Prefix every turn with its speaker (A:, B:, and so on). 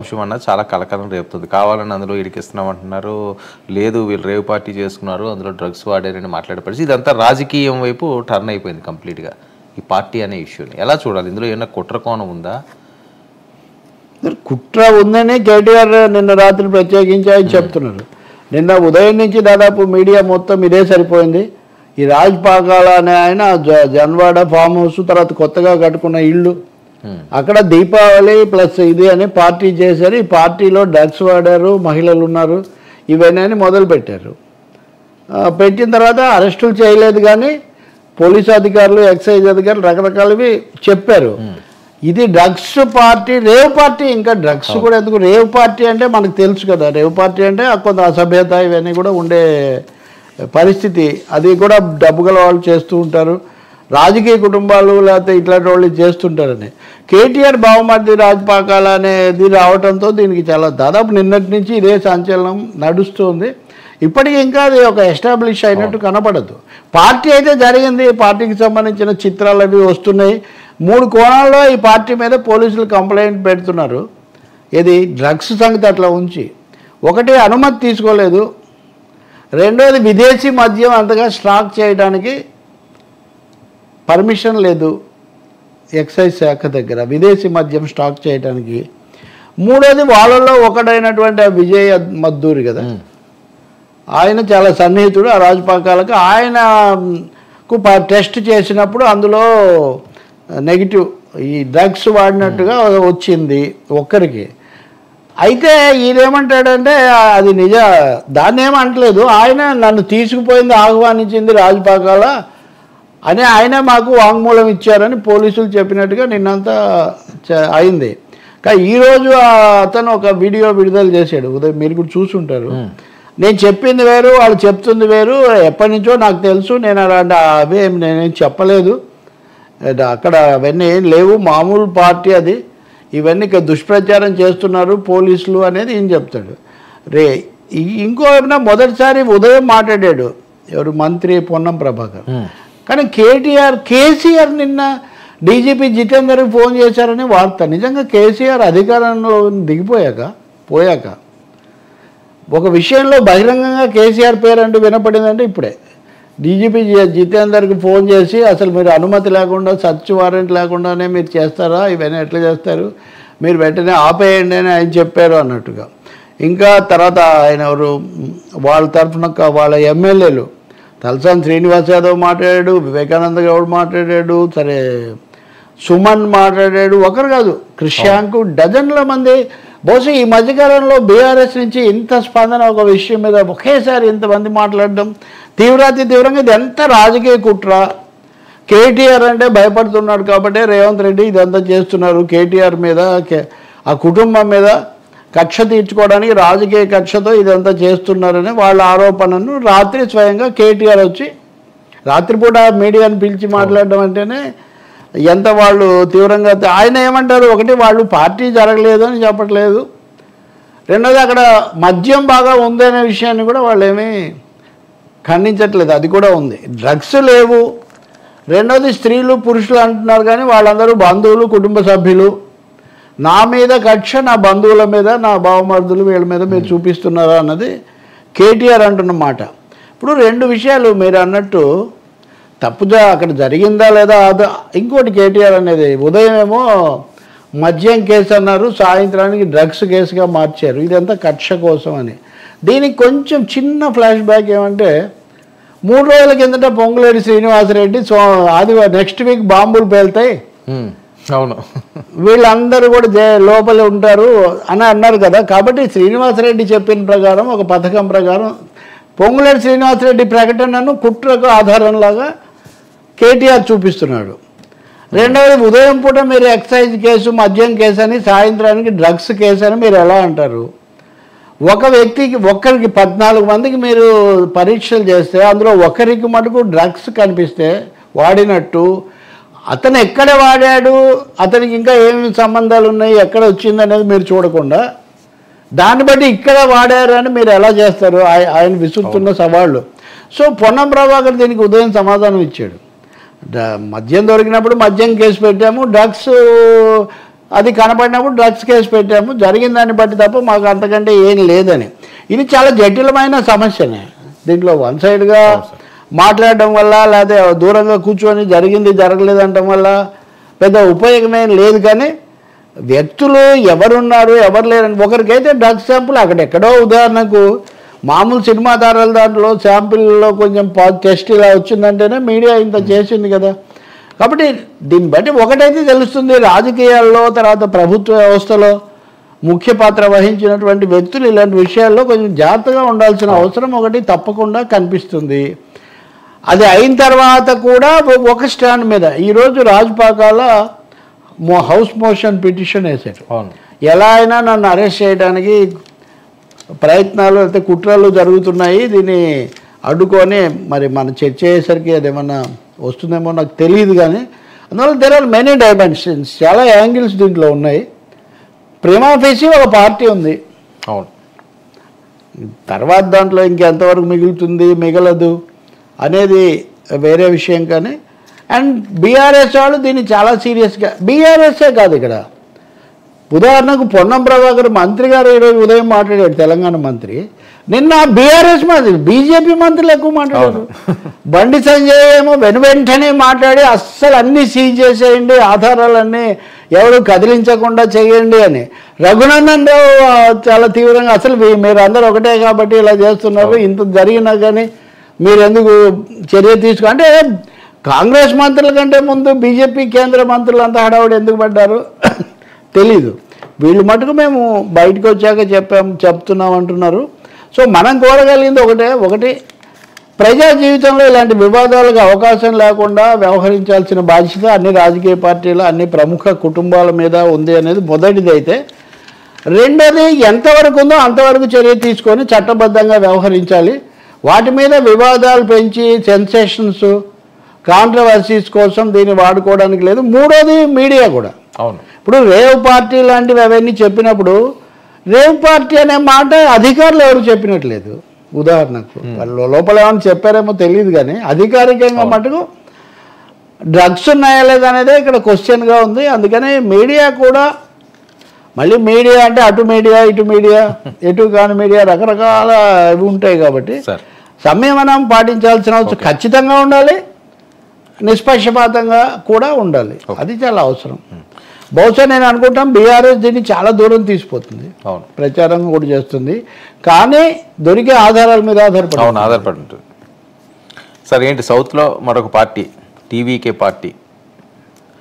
A: అంశం అన్నది చాలా కలకలం రేపుతుంది కావాలని అందులో ఇరికిస్తున్నాం అంటున్నారు లేదు వీళ్ళు రేవ్ పార్టీ చేసుకున్నారు అందులో డ్రగ్స్ వాడారని మాట్లాడే పరిస్థితి ఇదంతా రాజకీయం వైపు టర్న్ అయిపోయింది కంప్లీట్గా ఈ పార్టీ అనే ఇష్యూని ఎలా చూడాలి ఇందులో ఏమైనా కుట్ర కోణం ఉందా
B: కుట్ర ఉందని కేటీఆర్ నిన్న రాత్రి ప్రత్యేకించి ఆయన చెప్తున్నారు నిన్న ఉదయం నుంచి దాదాపు మీడియా మొత్తం ఇదే సరిపోయింది ఈ రాజ్ పాకాల అనే ఆయన జ- జన్వాడ ఫామ్ హౌస్ తర్వాత కొత్తగా కట్టుకున్న ఇల్లు
A: Hmm.
B: అక్కడ దీపావళి ప్లస్ ఇది అని పార్టీ చేశారు ఈ పార్టీలో డ్రగ్స్ వాడారు మహిళలు ఉన్నారు ఇవన్నీ అని మొదలు పెట్టారు ఆ, పెట్టిన తర్వాత అరెస్టులు చేయలేదు కానీ పోలీసు అధికారులు ఎక్సైజ్ అధికారులు రకరకాలవి చెప్పారు ఇది డ్రగ్స్ పార్టీ రేవ్ పార్టీ ఇంకా డ్రగ్స్ కూడా ఎందుకు రేవ్ పార్టీ అంటే మనకు తెలుసు కదా రేవ్ పార్టీ అంటే ఆ కొంత అసభ్యత ఇవన్నీ కూడా ఉండే పరిస్థితి అది కూడా డబ్బు గల వాళ్ళు చేస్తూ ఉంటారు రాజకీయ కుటుంబాలు లేకపోతే ఇట్లాంటి వాళ్ళు చేస్తుంటారని కేటీఆర్ బావమర్ది రాజపాకాల అనేది రావడంతో దీనికి చాలా దాదాపు నిన్నటి నుంచి ఇదే సంచలనం నడుస్తుంది ఇప్పటికీ ఇంకా అది ఒక ఎస్టాబ్లిష్ అయినట్టు కనపడదు పార్టీ అయితే జరిగింది పార్టీకి సంబంధించిన చిత్రాలు అవి వస్తున్నాయి మూడు కోణాల్లో ఈ పార్టీ మీద పోలీసులు కంప్లైంట్ పెడుతున్నారు ఇది డ్రగ్స్ సంగతి అట్లా ఉంచి ఒకటి అనుమతి తీసుకోలేదు రెండోది విదేశీ మద్యం అంతగా స్టాక్ చేయడానికి పర్మిషన్ లేదు ఎక్సైజ్ శాఖ దగ్గర విదేశీ మద్యం స్టాక్ చేయడానికి మూడోది వాళ్ళల్లో ఒకడైనటువంటి ఆ విజయ్ మద్దూరి కదా ఆయన చాలా సన్నిహితుడు ఆ రాజపాకాలకు ఆయనకు ప- టెస్ట్ చేసినప్పుడు అందులో నెగిటివ్ ఈ డ్రగ్స్ వాడినట్టుగా వచ్చింది ఒక్కరికి అయితే ఈయనేమంటాడంటే అది నిజ దాన్ని ఏమంటలేదు ఆయన నన్ను తీసుకుపోయింది ఆహ్వానించింది రాజపాకాల అని ఆయన మాకు వాంగ్మూలం ఇచ్చారని పోలీసులు చెప్పినట్టుగా నిన్నంతా చ- అయింది కానీ ఈరోజు ఆ అతను ఒక వీడియో విడుదల చేశాడు ఉదయం మీరు కూడా చూసుంటారు నేను చెప్పింది వేరు వాళ్ళు చెప్తుంది వేరు ఎప్పటి నుంచో నాకు తెలుసు నేను అలాంటి అవే నేనేం చెప్పలేదు అది అక్కడ అవన్నీ ఏం లేవు మామూలు పార్టీ అది ఇవన్నీ ఇక దుష్ప్రచారం చేస్తున్నారు పోలీసులు అనేది ఈయన చెప్తాడు రే ఇ- ఇంకో ఏమైనా మొదటిసారి ఉదయం మాట్లాడాడు ఎవరు మంత్రి పొన్నం ప్రభాకర్ కానీ కేటీఆర్ కేసీఆర్ నిన్న డీజీపీ జితేందర్కి ఫోన్ చేశారని వార్త నిజంగా కేసీఆర్ అధికారంలో దిగిపోయాక పోయాక ఒక విషయంలో బహిరంగంగా కేసీఆర్ పేరు అంటూ వినపడిందంటే ఇప్పుడే డీజీపీ జి- జితేందర్కి ఫోన్ చేసి అసలు మీరు అనుమతి లేకుండా సర్చ్ వారెంట్ లేకుండానే మీరు చేస్తారా ఇవన్నీ ఎట్లా చేస్తారు మీరు వెంటనే ఆపేయండి అని ఆయన చెప్పారు అన్నట్టుగా ఇంకా తర్వాత ఆయన ఎవరు మ్, వాళ్ళ తరఫున క- వాళ్ళ ఎమ్మెల్యేలు తలసాని శ్రీనివాస్ యాదవ్ మాట్లాడాడు వివేకానంద గౌడ్ మాట్లాడాడు సరే సుమన్ మాట్లాడాడు ఒకరు కాదు క్రిషాంక్ డజన్ల మంది బహుశా ఈ మధ్యకాలంలో బీఆర్ఎస్ నుంచి ఇంత స్పందన ఒక విషయం మీద ఒకేసారి ఇంతమంది మాట్లాడడం తీవ్రాతి తీవ్రంగా ఇది ఎంత రాజకీయ కుట్ర కేటీఆర్ అంటే భయపడుతున్నాడు కాబట్టి రేవంత్ రెడ్డి ఇదంతా చేస్తున్నారు కేటీఆర్ మీద కే- ఆ కుటుంబం మీద కక్ష తీర్చుకోవడానికి రాజకీయ కక్షతో ఇదంతా చేస్తున్నారని వాళ్ళ ఆరోపణను రాత్రి స్వయంగా కేటీఆర్ వచ్చి రాత్రిపూట మీడియాని పిలిచి మాట్లాడడం అంటేనే ఎంత వాళ్ళు తీవ్రంగా ఆయన ఏమంటారు ఒకటి వాళ్ళు పార్టీ జరగలేదు అని చెప్పట్లేదు రెండోది అక్కడ మద్యం బాగా ఉందనే విషయాన్ని కూడా వాళ్ళు ఏమీ ఖండించట్లేదు అది కూడా ఉంది డ్రగ్స్ లేవు రెండోది స్త్రీలు పురుషులు అంటున్నారు కానీ వాళ్ళందరూ బంధువులు కుటుంబ సభ్యులు నా మీద కక్ష నా బంధువుల మీద నా బావమరుదులు వీళ్ళ మీద మీరు చూపిస్తున్నారా అన్నది కేటీఆర్ అంటున్న మాట ఇప్పుడు రెండు విషయాలు మీరు అన్నట్టు తప్పుదా అక్కడ జరిగిందా లేదా అదా ఇంకోటి కేటీఆర్ అనేది ఉదయం ఏమో మద్యం కేసు అన్నారు సాయంత్రానికి డ్రగ్స్ కేసుగా మార్చారు ఇదంతా కక్ష కోసం అని దీనికి కొంచెం చిన్న ఫ్లాష్ బ్యాక్ ఏమంటే మూడు రోజుల కిందట పొంగులేడి శ్రీనివాసరెడ్డి సో ఆదివారం నెక్స్ట్ వీక్ బాంబులు పేలుతాయి
A: ఉమ్, అవును
B: వీళ్ళందరూ కూడా జే- లోపల ఉంటారు అని అన్నారు కదా కాబట్టి శ్రీనివాసరెడ్డి చెప్పిన ప్రకారం ఒక పథకం ప్రకారం పొంగులేటి శ్రీనివాసరెడ్డి ప్రకటనను కుట్రకు ఆధారంలాగా కేటీఆర్ చూపిస్తున్నాడు రెండవది ఉదయం పూట మీరు ఎక్సైజ్ కేసు మద్యం కేసు అని సాయంత్రానికి డ్రగ్స్ కేసు అని మీరు ఎలా అంటారు ఒక వ్యక్తికి ఒక్కరికి పద్నాలుగు మందికి మీరు పరీక్షలు చేస్తే అందులో ఒకరికి మటుకు డ్రగ్స్ కనిపిస్తే వాడినట్టు అతను ఎక్కడ వాడాడు అతనికి ఇంకా ఏమి సంబంధాలు ఉన్నాయి ఎక్కడ వచ్చింది అనేది మీరు చూడకుండా దాన్ని బట్టి ఇక్కడ వాడారు అని మీరు ఎలా చేస్తారు ఆయ- ఆయన విసురుతున్న సవాళ్ళు సో పొన్నం ప్రభాకర్ దీనికి ఉదయం సమాధానం ఇచ్చాడు డ- మద్యం దొరికినప్పుడు మద్యం కేసు పెట్టాము డ్రగ్స్ అది కనపడినప్పుడు డ్రగ్స్ కేసు పెట్టాము జరిగిన దాన్ని బట్టి తప్ప మాకు అంతకంటే ఏం లేదని ఇది చాలా జటిలమైన సమస్యనే దీంట్లో వన్ సైడ్గా మాట్లాడడం వల్ల లేదా దూరంగా కూర్చొని జరిగింది జరగలేదంటం వల్ల పెద్ద ఉపయోగమేం లేదు కానీ వ్యక్తులు ఎవరున్నారు ఎవరు లేరని ఒకరికైతే డ్రగ్స్ శాంపుల్ అక్కడెక్కడో ఉదాహరణకు మామూలు సినిమా తారాల దాంట్లో శాంపిల్లో కొంచెం టెస్ట్ ఇలా వచ్చిందంటేనే మీడియా ఇంత చేసింది కదా కాబట్టి దీన్ని బట్టి ఒకటైతే తెలుస్తుంది రాజకీయాల్లో తర్వాత ప్రభుత్వ వ్యవస్థలో ముఖ్య పాత్ర వహించినటువంటి వ్యక్తులు ఇలాంటి విషయాల్లో కొంచెం జాగ్రత్తగా ఉండాల్సిన అవసరం ఒకటి తప్పకుండా కనిపిస్తుంది అది అయిన తర్వాత కూడా ఒ- ఒక స్టాండ్ మీద ఈరోజు రాజపాకాల మో హౌస్ మోషన్ పిటిషన్ వేశారు
A: అవును
B: ఎలా అయినా నన్ను అరెస్ట్ చేయడానికి ప్రయత్నాలు అయితే కుట్రలు జరుగుతున్నాయి దీన్ని అడ్డుకొని మరి మన చర్చ అయ్యేసరికి అదేమన్నా వస్తుందేమో నాకు తెలియదు కానీ అందువల్ల దెర్ ఆర్ మెనీ డైమెన్షన్స్ చాలా యాంగిల్స్ దీంట్లో ఉన్నాయి ప్రేమా ఫేసి ఒక పార్టీ ఉంది
A: అవును
B: తర్వాత దాంట్లో ఇంకెంతవరకు మిగులుతుంది మిగలదు అనేది వేరే విషయం కానీ అండ్ బీఆర్ఎస్ వాళ్ళు దీన్ని చాలా సీరియస్గా బీఆర్ఎస్ఏ కాదు ఇక్కడ ఉదాహరణకు పొన్నం ప్రభాకర్ మంత్రి గారు ఈరోజు ఉదయం మాట్లాడాడు తెలంగాణ మంత్రి నిన్న బీఆర్ఎస్ మంత్రి బీజేపీ మంత్రులు ఎక్కువ మాట్లాడారు బండి సంజయ్ ఏమో వెను వెంటనే మాట్లాడి అస్సలు అన్ని సీజ్ చేసేయండి ఆధారాలన్నీ ఎవరు కదిలించకుండా చేయండి అని రఘునందన్ రావు ఆ, చాలా తీవ్రంగా అసలు మీ- మీరు అందరూ ఒకటే కాబట్టి ఇలా చేస్తున్నారు ఇంత జరిగినా కానీ మీరు ఎందుకు చర్య తీసుకో అంటే కాంగ్రెస్ మంత్రుల కంటే ముందు బీజేపీ కేంద్ర మంత్రులు అంతా హడావుడి ఎందుకు పడ్డారు తెలీదు వీళ్ళు మటుకు మేము బయటకు వచ్చాక చెప్పాం చెప్తున్నాం అంటున్నారు సో మనం కోరగలిగింది ఒకటే ఒకటి ప్రజా జీవితంలో ఇలాంటి వివాదాలకు అవకాశం లేకుండా వ్యవహరించాల్సిన బాధ్యత అన్ని రాజకీయ పార్టీలు అన్ని ప్రముఖ కుటుంబాల మీద ఉంది అనేది మొదటిది అయితే రెండోది ఎంతవరకు ఉందో అంతవరకు చర్య తీసుకొని చట్టబద్ధంగా వ్యవహరించాలి వాటి మీద వివాదాలు పెంచి సెన్సేషన్స్ కాంట్రవర్సీస్ కోసం దీన్ని వాడుకోవడానికి లేదు మూడోది మీడియా కూడా
A: అవును
B: ఇప్పుడు రేవ్ పార్టీ లాంటివి అవన్నీ చెప్పినప్పుడు రేవ్ పార్టీ అనే మాట అధికారులు ఎవరు చెప్పినట్లేదు ఉదాహరణకు వాళ్ళు లోపల ఏమైనా చెప్పారేమో తెలియదు కానీ అధికారికంగా మటుకు డ్రగ్స్ ఉన్నాయా లేదా అనేదే ఇక్కడ క్వశ్చన్గా ఉంది అందుకని మీడియా కూడా మళ్ళీ మీడియా అంటే అటు మీడియా ఇటు మీడియా ఎటు కాని మీడియా రకరకాల ఇవి ఉంటాయి కాబట్టి
A: సార్
B: సంయమనం పాటించాల్సిన అవసరం ఖచ్చితంగా ఉండాలి నిష్పక్షపాతంగా కూడా ఉండాలి అది చాలా అవసరం బహుశా నేను అనుకుంటాం బీఆర్ఎస్ దీన్ని చాలా దూరం తీసిపోతుంది
A: అవును
B: ప్రచారం కూడా చేస్తుంది కానీ దొరికే ఆధారాల మీద ఆధారపడి
A: అవును ఆధారపడి ఉంటుంది సార్ ఏంటి సౌత్లో మరొక పార్టీ టీవీకే పార్టీ